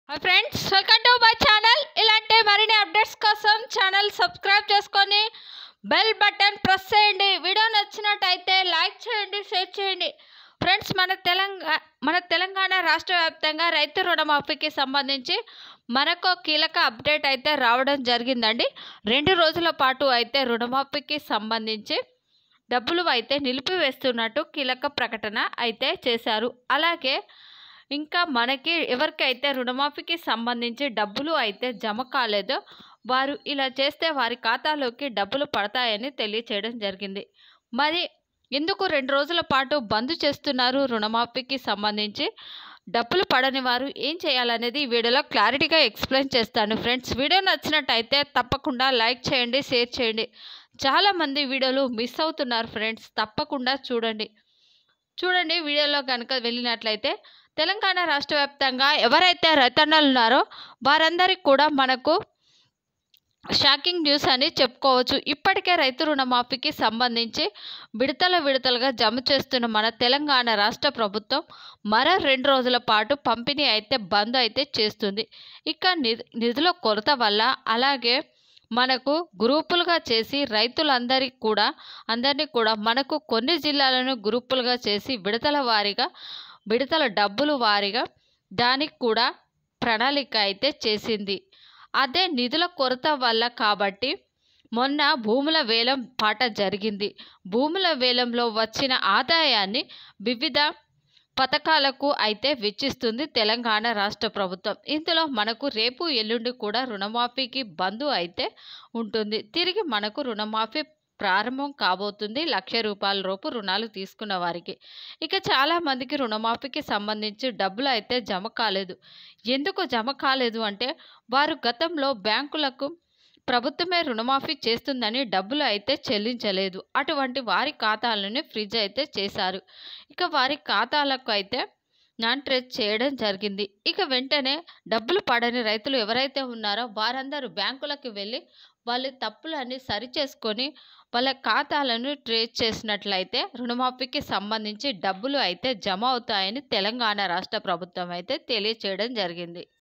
hi friends welcome to my channel ఇలాంటి మరిన్ని updates కోసం ఛానల్ సబ్స్క్రైబ్ చేసుకొని బెల్ బటన్ ప్రెస్ చేయండి వీడియో నచ్చినట్టయితే లైక్ చేయండి షేర్ చేయండి ఫ్రెండ్స్ మన తెలంగాణ మన తెలంగాణ రాష్ట్ర వ్యాప్తంగా రైతు రుణమాఫీకి సంబంధించి మనకు కీలక అప్డేట్ అయితే రావడం జరిగిందండి రెండు రోజుల పాటు అయితే రుణమాఫీకి సంబంధించి డబ్బులు అయితే నిలిపివేస్తున్నట్టు కీలక ప్రకటన అయితే చేశారు అలాగే ఇంకా మనకి ఎవరికైతే రుణమాఫీకి సంబంధించి డబ్బులు అయితే జమ కాలేదో వారు ఇలా చేస్తే వారి ఖాతాలోకి డబ్బులు పడతాయని తెలియచేయడం జరిగింది మరి ఎందుకు రెండు రోజుల పాటు బంద్ చేస్తున్నారు రుణమాఫీకి సంబంధించి డబ్బులు పడని వారు ఏం చేయాలనేది ఈ వీడియోలో క్లారిటీగా ఎక్స్ప్లెయిన్ చేస్తాను ఫ్రెండ్స్ వీడియో నచ్చినట్టయితే తప్పకుండా లైక్ చేయండి షేర్ చేయండి చాలామంది వీడియోలు మిస్ అవుతున్నారు ఫ్రెండ్స్ తప్పకుండా చూడండి చూడండి వీడియోలో కనుక వెళ్ళినట్లయితే తెలంగాణ రాష్ట్ర వ్యాప్తంగా ఎవరైతే రైతన్నలు ఉన్నారో వారందరికీ కూడా మనకు షాకింగ్ న్యూస్ అని చెప్పుకోవచ్చు ఇప్పటికే రైతు రుణమాఫీకి సంబంధించి విడతల విడతలుగా జమ చేస్తున్న మన తెలంగాణ రాష్ట్ర ప్రభుత్వం మరో రెండు రోజుల పాటు పంపిణీ అయితే బంద్ అయితే చేస్తుంది ఇక నిధు నిధుల కొరత వల్ల అలాగే మనకు గ్రూపులుగా చేసి రైతులందరికీ కూడా అందరినీ కూడా మనకు కొన్ని జిల్లాలను గ్రూపులుగా చేసి విడతల వారీగా విడతల డబ్బులు వారీగా దానికి కూడా ప్రణాళిక అయితే చేసింది అదే నిధుల కొరత వల్ల కాబట్టి మొన్న భూముల వేలం పాట జరిగింది భూముల వేలంలో వచ్చిన ఆదాయాన్ని వివిధ పథకాలకు అయితే వెచ్చిస్తుంది తెలంగాణ రాష్ట్ర ప్రభుత్వం ఇందులో మనకు రేపు ఎల్లుండి కూడా రుణమాఫీకి బంధు అయితే ఉంటుంది తిరిగి మనకు రుణమాఫీ ప్రారంభం కాబోతుంది లక్ష రూపాయల రూపు రుణాలు తీసుకున్న వారికి ఇక చాలామందికి రుణమాఫీకి సంబంధించి డబ్బులు అయితే జమ కాలేదు ఎందుకు జమ కాలేదు అంటే వారు గతంలో బ్యాంకులకు ప్రభుత్వమే రుణమాఫీ చేస్తుందని డబ్బులు అయితే చెల్లించలేదు అటువంటి వారి ఖాతాలను ఫ్రిడ్జ్ అయితే చేశారు ఇక వారి ఖాతాలకు అయితే నాన్ ట్రేస్ చేయడం జరిగింది ఇక వెంటనే డబ్బులు పడని రైతులు ఎవరైతే ఉన్నారో వారందరూ బ్యాంకులకు వెళ్ళి వాళ్ళ తప్పులన్నీ సరిచేసుకొని వాళ్ళ ఖాతాలను ట్రేస్ చేసినట్లయితే రుణమాఫీకి సంబంధించి డబ్బులు అయితే జమ అవుతాయని తెలంగాణ రాష్ట్ర ప్రభుత్వం అయితే తెలియచేయడం జరిగింది